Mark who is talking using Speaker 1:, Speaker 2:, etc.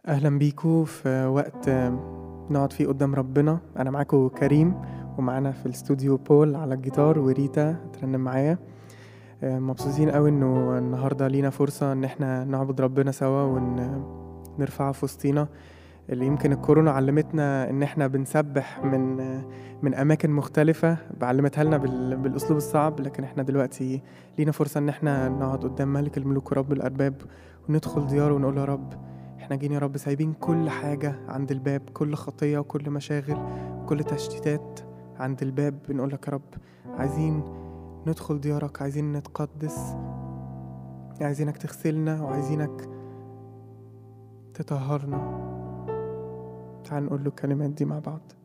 Speaker 1: اهلا بيكو في وقت نقعد فيه قدام ربنا انا معاكو كريم ومعانا في الاستوديو بول على الجيتار وريتا ترنم معايا مبسوطين قوي انه النهارده لينا فرصه ان احنا نعبد ربنا سوا ونرفعه في وسطينا اللي يمكن الكورونا علمتنا ان احنا بنسبح من من اماكن مختلفه علمتها لنا بالاسلوب الصعب لكن احنا دلوقتي لينا فرصه ان احنا نقعد قدام ملك الملوك ورب الارباب وندخل دياره ونقول يا رب احنا جايين يا رب سايبين كل حاجه عند الباب كل خطيه وكل مشاغل وكل تشتيتات عند الباب بنقول لك يا رب عايزين ندخل ديارك عايزين نتقدس عايزينك تغسلنا وعايزينك تطهرنا تعال نقول له الكلمات دي مع بعض